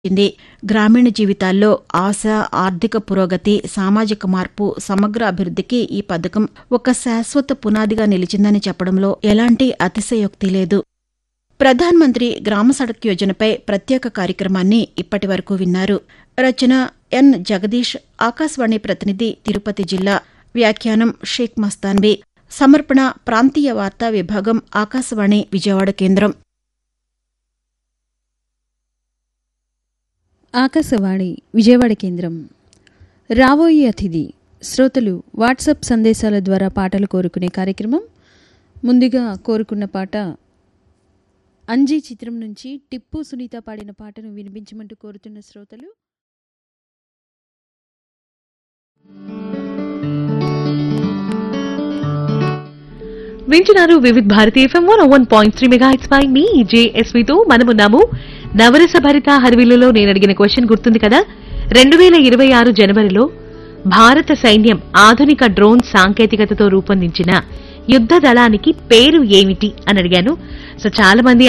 ఇచ్చింది గ్రామీణ జీవితాల్లో ఆశ ఆర్థిక పురోగతి సామాజిక మార్పు సమగ్ర అభివృద్ధికి ఈ పథకం ఒక శాశ్వత పునాదిగా నిలిచిందని చెప్పడంలో ఎలాంటి అతిశయోక్తి లేదు ప్రధాన్ మంత్రి గ్రామ సడక్ యోజనపై ప్రత్యేక కార్యక్రమాన్ని ఇప్పటి వరకు విన్నారు రచన ఎన్ జగదీష్ ఆకాశవాణి ప్రతినిధి తిరుపతి జిల్లా వ్యాఖ్యానం షేక్ మస్తాన్బీ సమర్పణ ప్రాంతీయ వార్తా విభాగం ఆకాశవాణి విజయవాడ కేంద్రం ఆకాశవాణి విజయవాడ కేంద్రం రాబోయే అతిథి శ్రోతలు వాట్సాప్ సందేశాల ద్వారా పాటలు కోరుకునే కార్యక్రమం ముందుగా కోరుకున్న పాట అంజీ చిత్రం నుంచి టిప్పు సునీత పాడిన పాటను వినిపించమంటూ కోరుతున్న శ్రోతలు వింటున్నారు Vividh Bharati FM one one point three megahertz పై మీ జేఎస్వితో మనమున్నాము నవరస భరిత హరివిల్లులో నేను అడిగిన క్వశ్చన్ గుర్తుంది కదా రెండు వేల ఇరవై ఆరు జనవరిలో భారత సైన్యం ఆధునిక డ్రోన్ సాంకేతికతతో రూపొందించిన యుద్ధ దళానికి పేరు ఏమిటి అని అడిగాను సో చాలా మంది